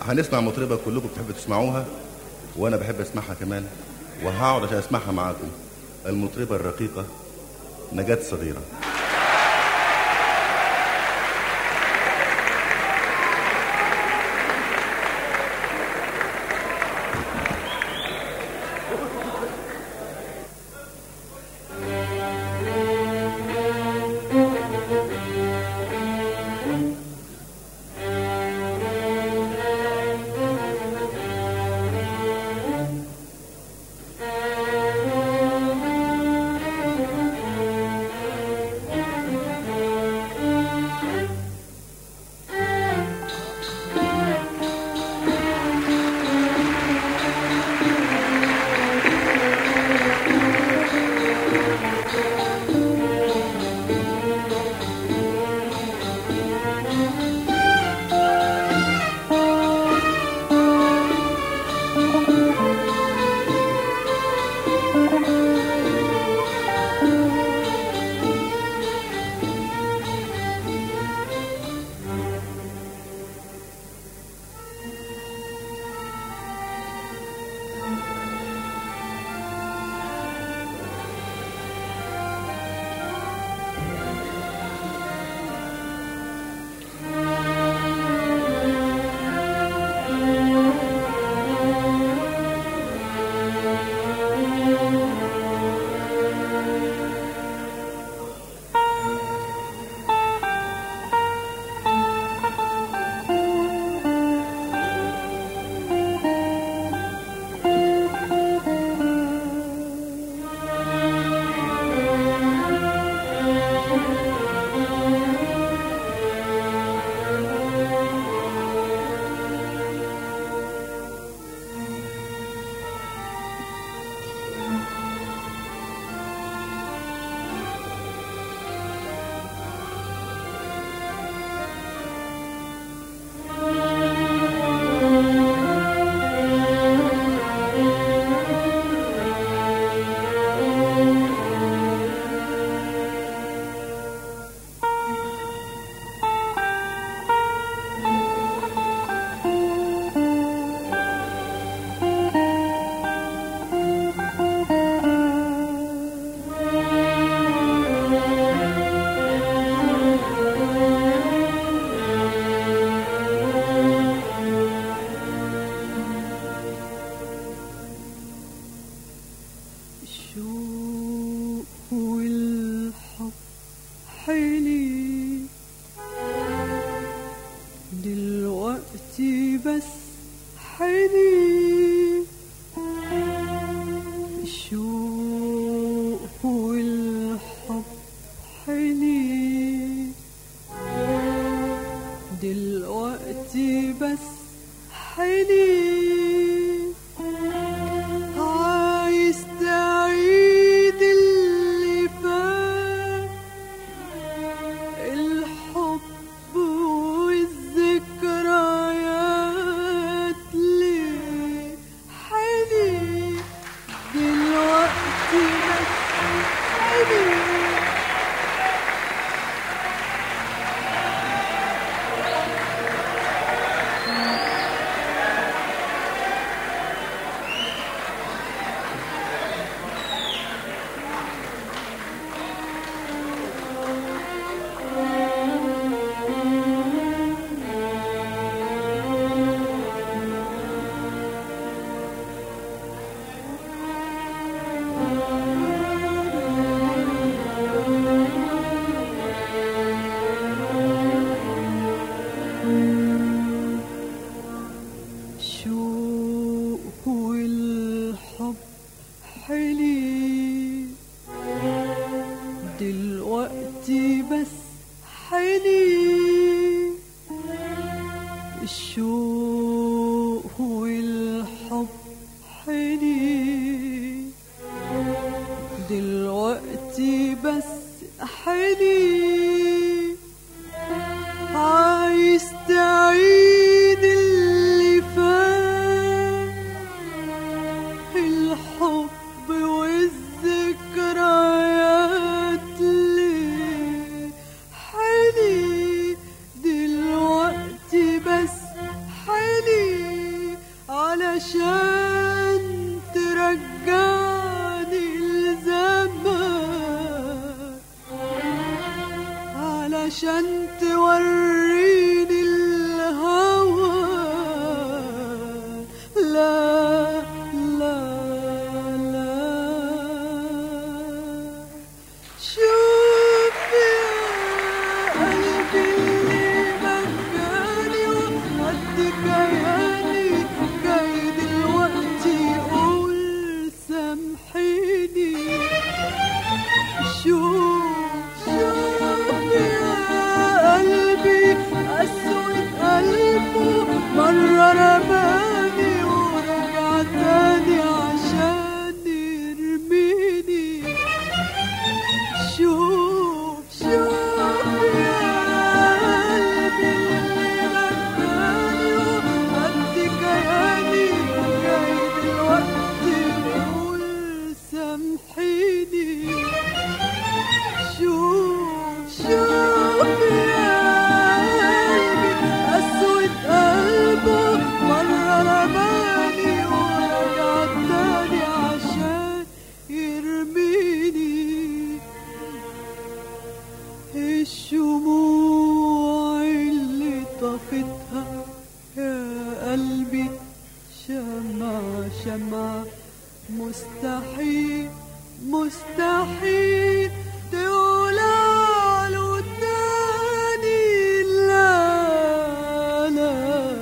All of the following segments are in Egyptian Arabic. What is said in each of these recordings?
هنسمع مطربة كلكم بتحبوا تسمعوها وأنا بحب أسمعها كمان وهقعد عشان أسمعها معاكم المطربة الرقيقة نجاة صغيرة الشوق والحب حيلي دلوقتي بس حيلي الشوق والحب حيلي دلوقتي بس حيلي عايز تعيد اللي فات الحب والذكريات ليه حيلي دلوقتي بس حيلي الشوق والحب حلي دلوقتي بس حلي الشوق والحب حلي دلوقتي بس حلي عايز تعيد اللي فات الحب والذكريات ليه حلي دلوقتي بس حلي علشان ترجعني الزمان علشان توريني الهوى لا لا لا شوف يا قلبي اللي مكاني وقد كياني جاي دلوقتي يقول سامحيني شوف شوف يا قلبي أسود قلبه مرة رماني ورجع تاني عشان يرميني شوف شوف يا قلبي اللي مكاني وقد كياني جاي دلوقتي يقول سامحيني شوف شوف يا قلبي أسود قلبه مرة رماني ورجع تاني عشان يرميني الشموع اللي طفتها يا قلبي شمع شمع مستحيل مستحيل تولع له تاني لا لا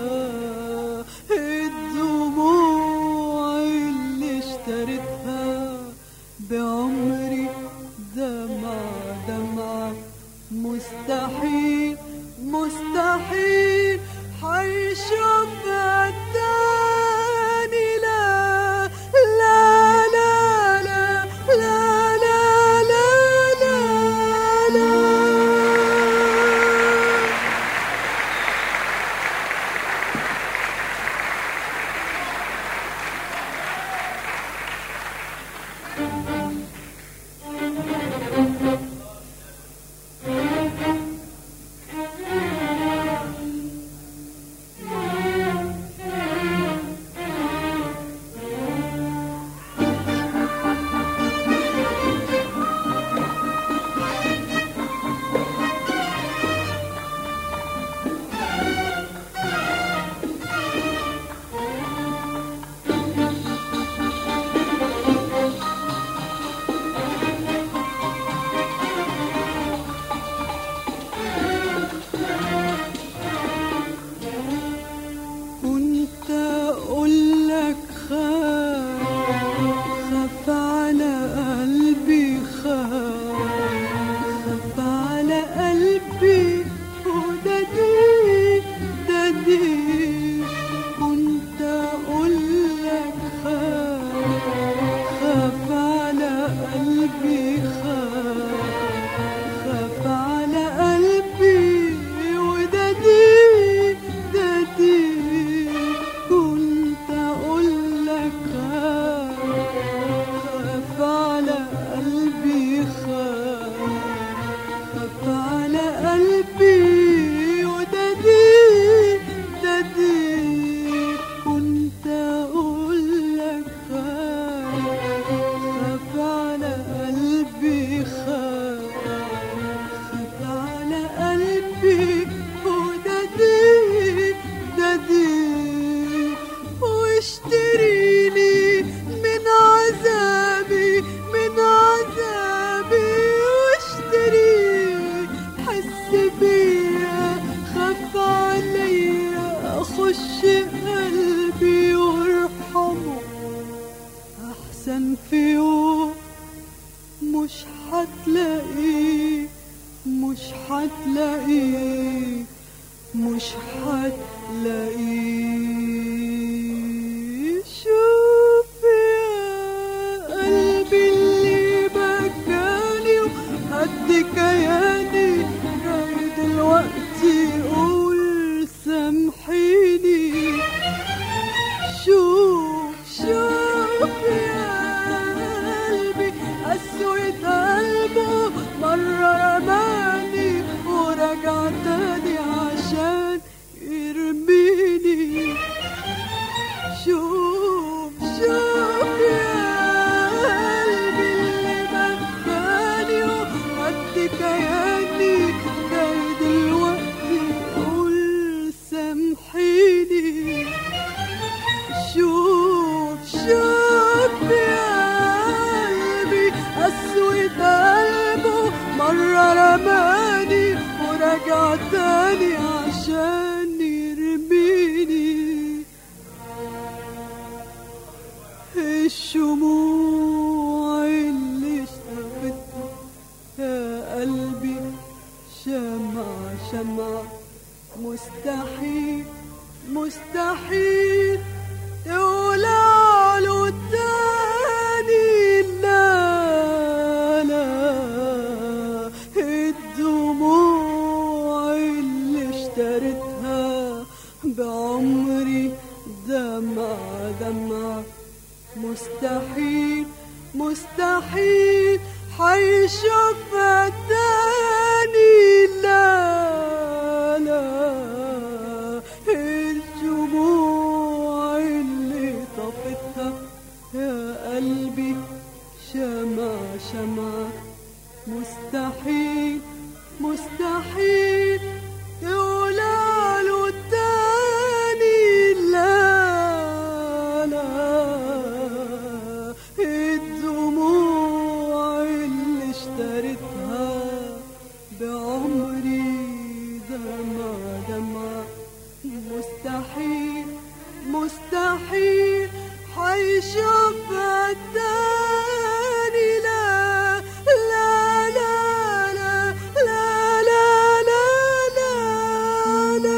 الدموع اللي اشتريتها بعمري دمع دمع مستحيل مستحيل حيشوفها تاني لا لا لا لا لا لا لا لا لا كنت اقول لك خاف خاف على قلبي خاف خاف على قلبي وده دي ده دي كنت اقول لك خاف خاف على قلبي خاف خاف على قلبي وده دي ده دي كنت اقول لك خاف خاف على قلبي خاف خاف على قلبي وده دي ده دي كنت اقول لك خاف خاف على قلبي خاف خاف على قلبي وده دي ده دي واشتريني من عذابي من عذابي واشتري حس بيا خاف عليا اخش قلبي وارحمه احسن في يوم مش هتلاقيه مش هتلاقيه مش هتلاقيه شوف يا قلبي اللي بكاني وقد كياني جاي دلوقتي يقول سامحيني شوف شوف يا قلبي أسود قلبه مرة رماني ورجع تاني عشان يرميني مستحيل تولع له تاني لا لا الدموع اللي اشتريتها بعمري دمع دمع مستحيل مستحيل حيشوفها تاني لا لا الدموع اللي طفتها يا قلبي شمع شمع مستحيل مستحيل يولع له تاني لا لا الدموع اللي اشتريتها بعمري دمع دمع مستحيل مستحيل حيشوفها تاني لا لا لا لا لا لا لا لا لا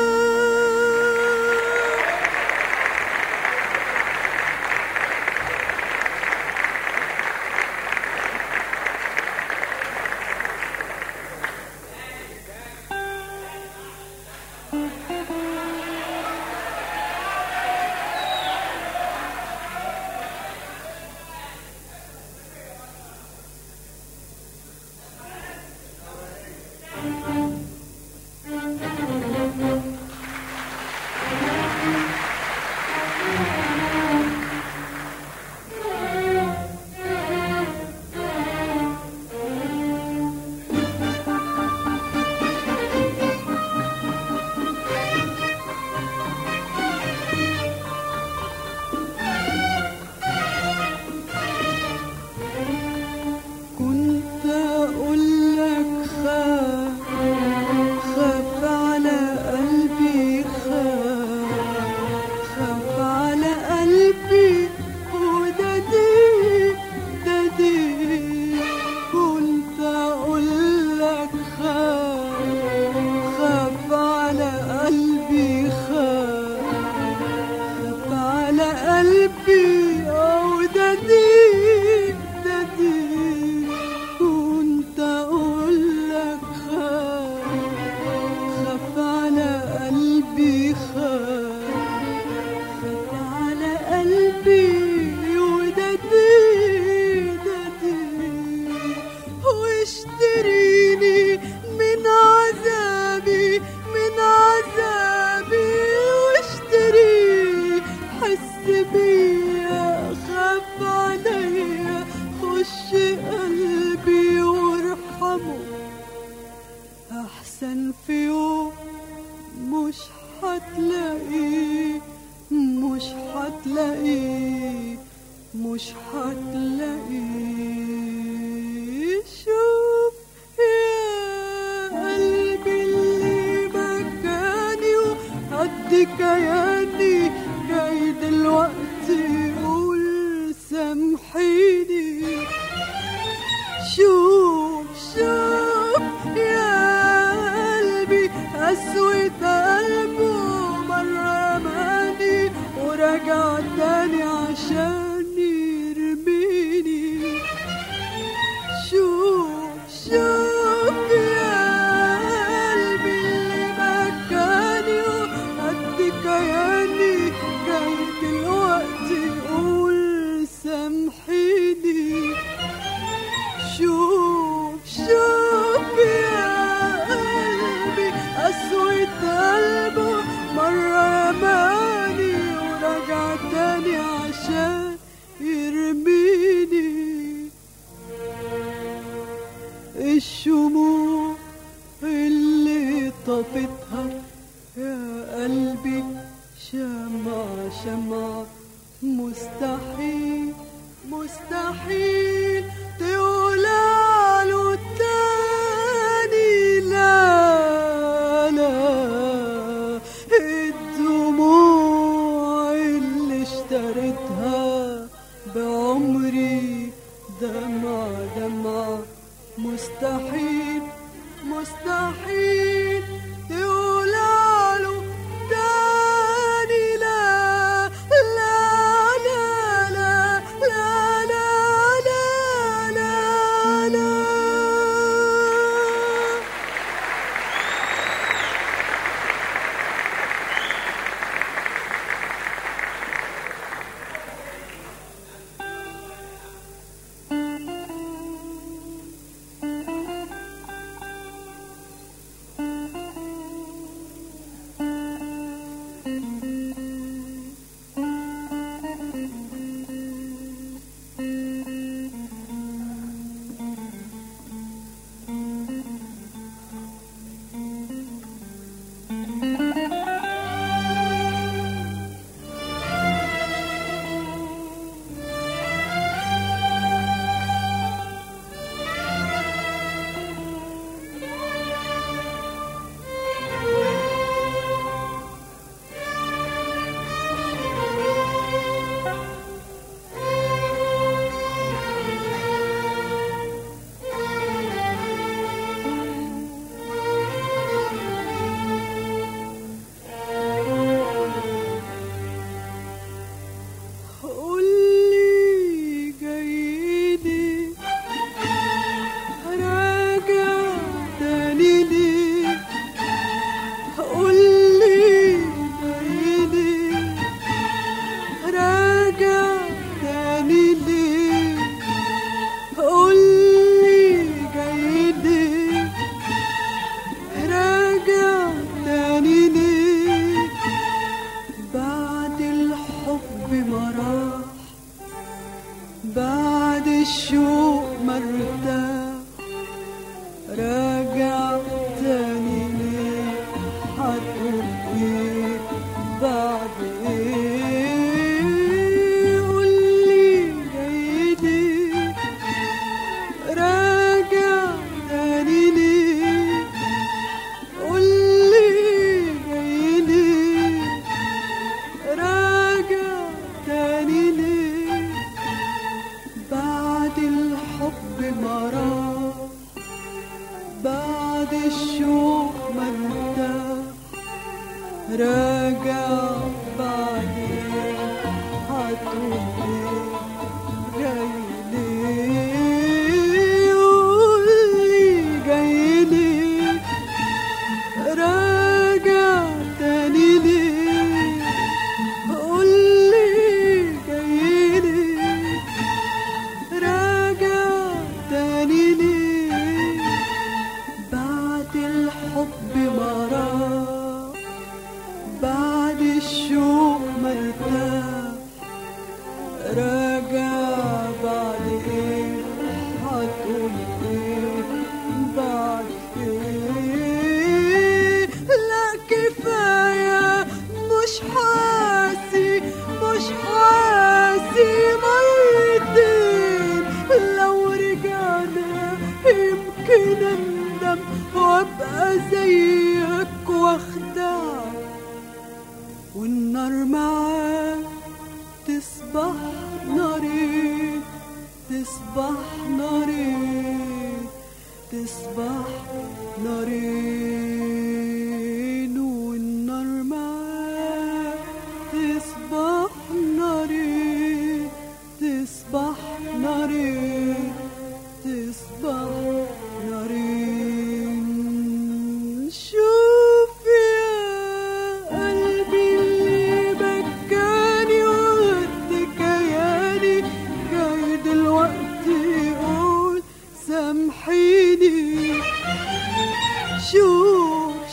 كنت اقول لك خاف خاف على قلبي خاف خاف على قلبي وده دي ده دي كنت اقول لك خاف خاف على قلبي خاف خاف على قلبي او ده دي ده دي كنت اقول لك خاف خاف على قلبي خاف خاف على قلبي وده دي ده دي واشتريني من عذابي من عذابي واشتري حس بيا خاف عليا خش قلبي وارحمه احسن في يوم مش هتلاقيه مش هتلاقيه مش هتلاقيه شوف يا قلبي اللي مكاني وقد كياني جاي دلوقتي يقول سامحيني شوف شوف يا قلبي قسوة قلبه مرة رماني ورجع تاني عشان يرميني شوف شوف يا قلبي اللي مكاني وقد كياني جاي دلوقتي يقول سامحيني شوف شوف يا قلبي قسوة قلبه مرة رماني ورجع تاني عشان يرميني الشموع اللي طفتها يا قلبي شمع شمع مستحيل مستحيل تولع له تاني لا لا الدموع اللي اشتريتها بعمري دمع دمع مستحيل مستحيل تولع له تاني الشوق مرتاح راجع تاني ليه هتقول ايه بعد ايه قولي جاي ليه راجع تاني ليه قولي جاي ليه راجع تاني ليه بعد الحب مرار بعد الشوق مرتاح راجع بعد هتقول جاي ليه قولي جاي ليه راجع تاني ليه قولي جاي ليه راجع تاني ليه بعد الحب مرار بعد الشوق مرتاح راجع بعد ايه هتقول ايه بعد ايه لا كفاية مش حاسي مش حاسي مرتين لو رجعنا يمكن اندم وابقى زيك واخدعك والنار معاك تصبح ناري تصبح ناري تصبح نارين والنار معاك تصبح ناري تصبح ناري تصبح نارين شوف يا قلبي اللي بكاني وهد كياني جاي دلوقتي يقول سامحيني شوف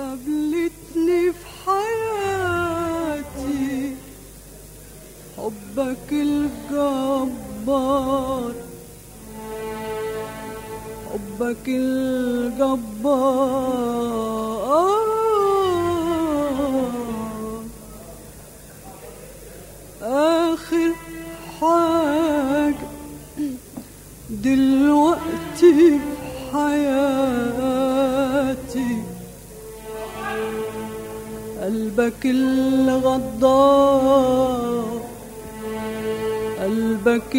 قابلتني في حياتي حبك الجبار حبك الجبار آخر حاجة دلوقتي في حياتي قلبك الغدار قلبك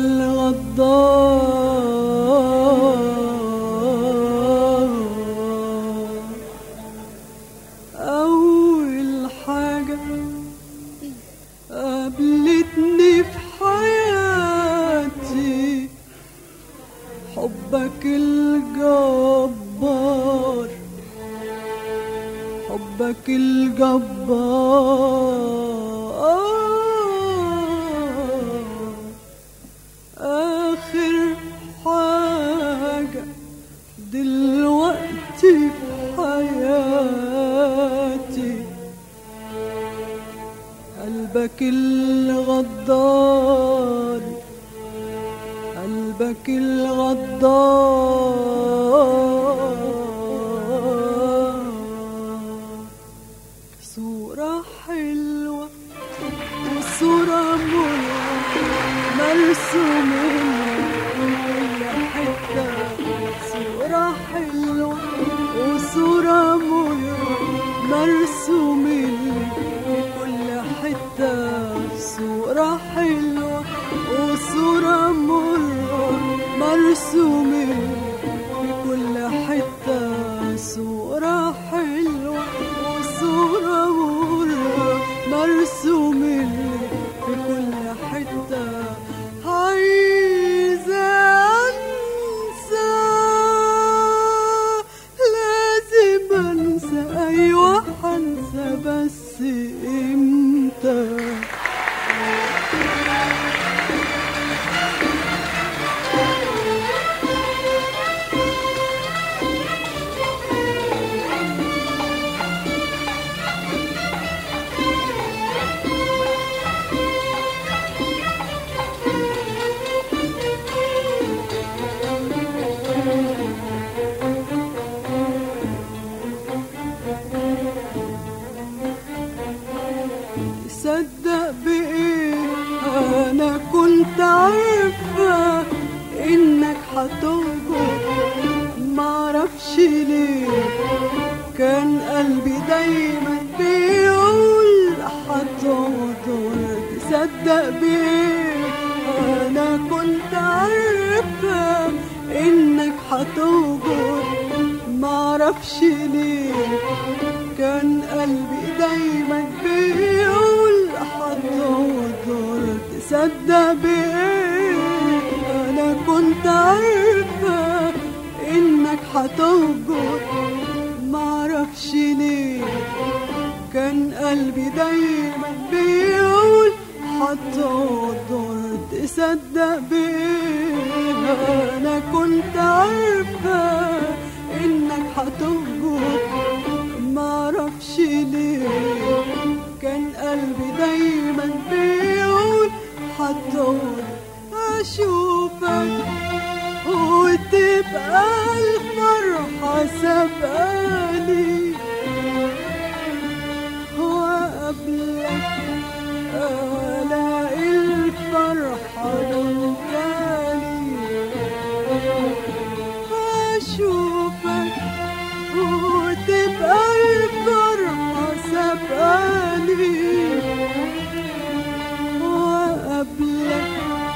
الغدار أول حاجة قابلتني في حياتي حبك الجبار حبك الجبار آخر حاجة دلوقتي في حياتي قلبك الغدار قلبك الغدار صورة حلوة وصورة مرة مرسومين كل حتة صورة حلوة وصورة مرة مرسومين كل حتة صورة حلوة وصورة مرة مرسومين في كل حتة صورة حلوة وصورة مرة مرسومين في كل حتة عايزة أنسى لازم أنسى أيوة هنسى بس إمتى تصدق بإيه أنا كنت عارفة إنك هتهجر معرفش ليه كان قلبي دايما بيقول هتهجر تصدق بإيه أنا كنت عارفة إنك هتهجر معرفش ليه كان قلبي دايما بيقول هتغدر تصدق بإيه أنا كنت عارفة إنك هتهجر معرفش ليه كان قلبي دايما بيقول هتغدر تصدق بإيه أنا كنت عارفة إنك هتهجر معرفش ليه كان قلبي دايما بيقول هتدور اشوفك وتبقى الفرحة سبقاني وقبلك الاقي الفرحة جنباني اشوفك وتبقى الفرحة سبقاني وقبلك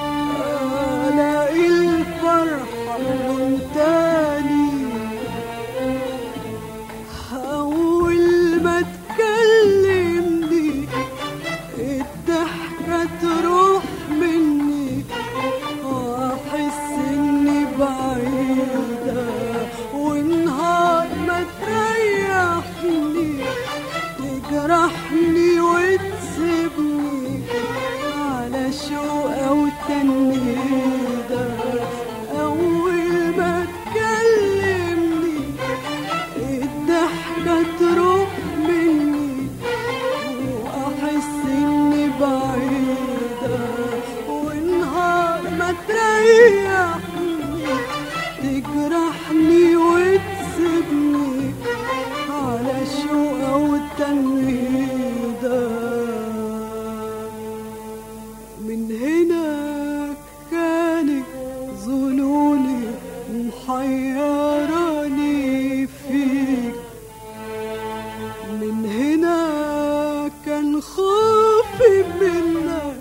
ألاقي الفرحة من تاني أول ما تكلمني الضحكة تروح مني تصارحني وتسيبني على الشوق والتنهيدة من هنا كانت ظنوني محيراني فيك من هنا كان خوفي منك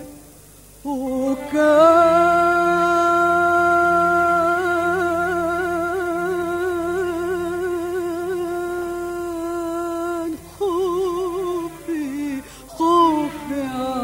وكان خوفي خوفي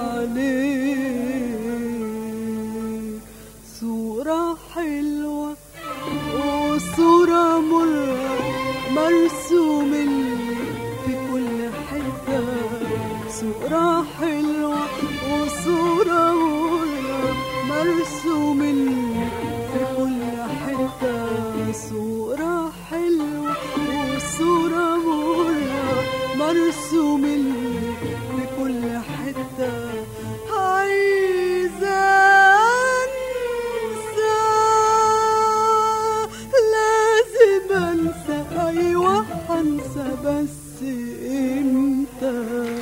عليك صورة حلوة وصورة مرة مرسوم لي في كل حتة صورة حلوة وصورة مرة مرسوم لي في كل حتة صورة حلوة وصورة مرة مرسوم لي في كل حتة عايزة أنسى لازم أنسى أيوة هنسى بس إمتى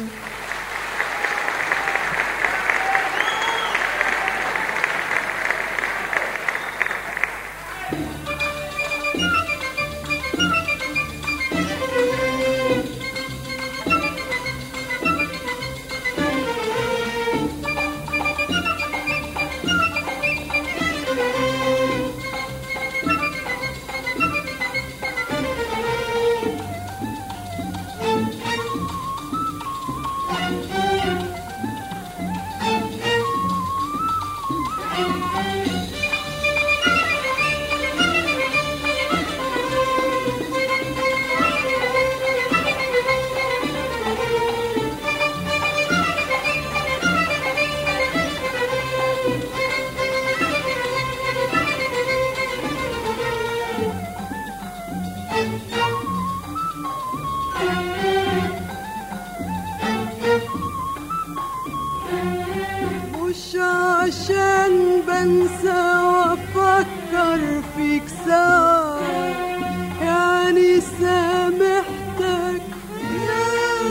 مش عشان بنسى وافكر فيك ساعة يعني سامحتك لا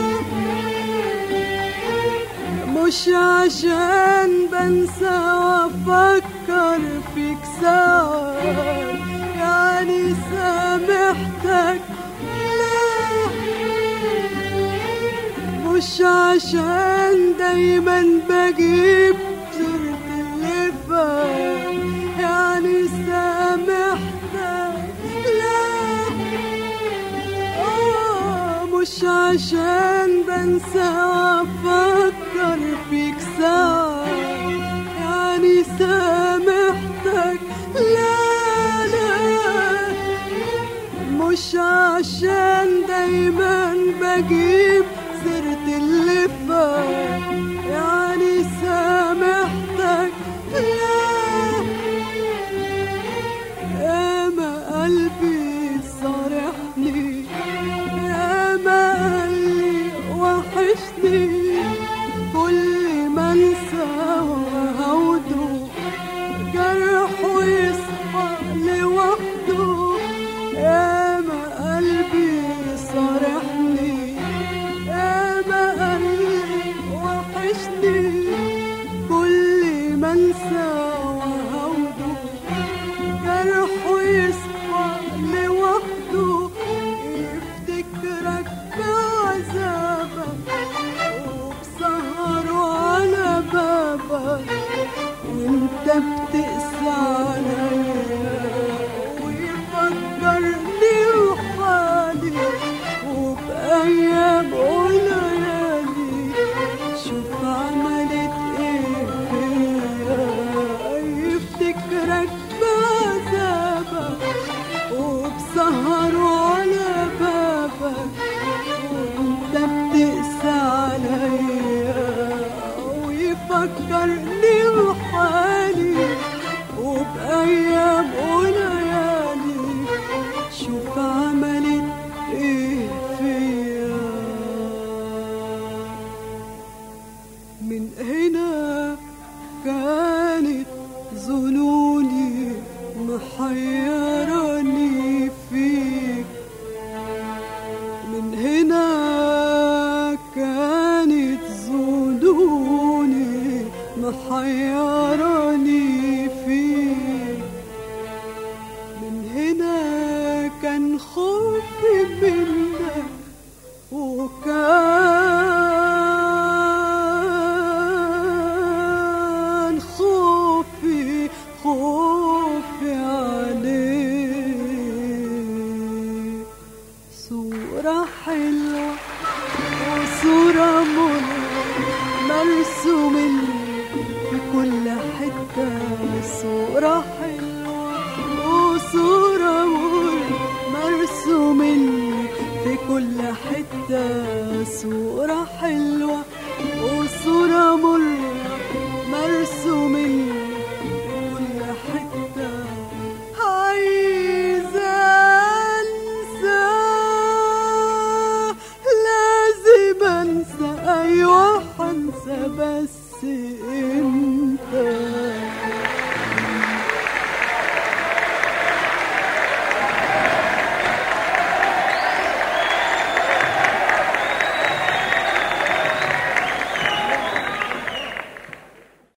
مش عشان بنسى وافكر فيك ساعة يعني سامحتك لا مش عشان دايما بجيب سيرة اللي فات يعني سامحتك لا آه مش عشان بنسى وافكر فيك ساعة يعني سامحتك لا لا مش عشان دايما بجيب سيرة اللي فات يعني سامحتك لا يا ما قلبي صارحني يا ما قلبي وحشني كل ما انسى وهوده جرحه يصحى لوحده يا ما قلبي صارحني يا ما قلبي حلوة وصورة منى مرسوم في كل حتة صورة حلوة وصورة منى مرسوم في كل حتة صورة حلوة وصورة مرة مرسوم في كل حتة عايزة أنسى لازم أنسى أيوة حنسى بس إمتى